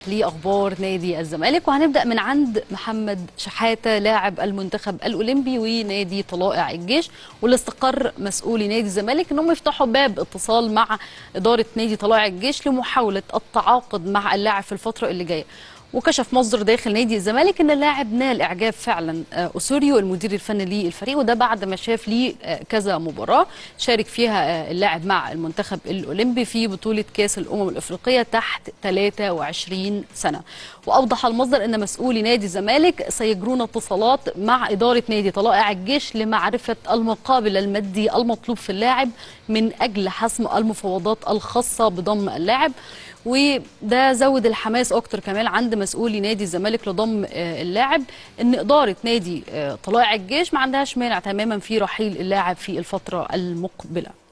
لاخبار نادي الزمالك وهنبدا من عند محمد شحاته لاعب المنتخب الاولمبي ونادي طلائع الجيش واللي استقر مسؤولي نادي الزمالك انهم يفتحوا باب اتصال مع اداره نادي طلائع الجيش لمحاوله التعاقد مع اللاعب في الفتره اللي جايه وكشف مصدر داخل نادي الزمالك ان اللاعب نال اعجاب فعلا اسوريو المدير الفني للفريق وده بعد ما شاف ليه كذا مباراه شارك فيها اللاعب مع المنتخب الاولمبي في بطوله كاس الامم الافريقيه تحت 23 سنه واوضح المصدر ان مسؤولي نادي الزمالك سيجرون اتصالات مع اداره نادي طلائع الجيش لمعرفه المقابل المادي المطلوب في اللاعب من اجل حسم المفاوضات الخاصه بضم اللاعب وده زود الحماس اكتر كمان عند مسؤولي نادي الزمالك لضم اللاعب ان اداره نادي طلائع الجيش ما عندهاش مانع تماما في رحيل اللاعب في الفتره المقبله